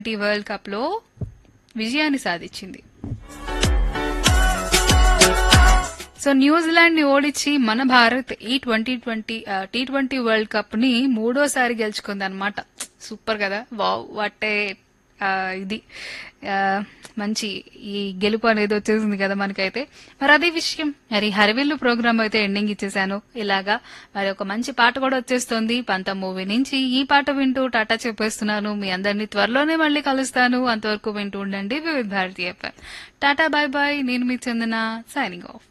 tea world cup లో విజయాన్ని సాధించింది సో న్యూజిలాండ్ ని ఓడించి మన భారత్ ఈ twenty twenty T twenty world cup ని మూడోసారి గెలుచుకుంది అనమాట సూపర్ కదా వావ్ వాటే ఇది ఆ, మంచి ఈ గెలుపు అనేది వచ్చేసింది కదా మనకైతే మరి అదే విషయం మరి హరివిల్లు ప్రోగ్రామ్ అయితే ఎండింగ్ ఇచ్చేసాను ఇలాగా మరి ఒక మంచి పాట కూడా వచ్చేస్తుంది పంత మూవీ నుంచి ఈ పాట వింటూ టాటా చెప్పేస్తున్నాను మీ అందరినీ త్వరలోనే మళ్ళీ కలుస్తాను అంతవరకు వింటూ ఉండండి వివిధ భారతీయ టాటా బాయ్ బాయ్ నేను మీ చందన సైనింగ్ ఆఫ్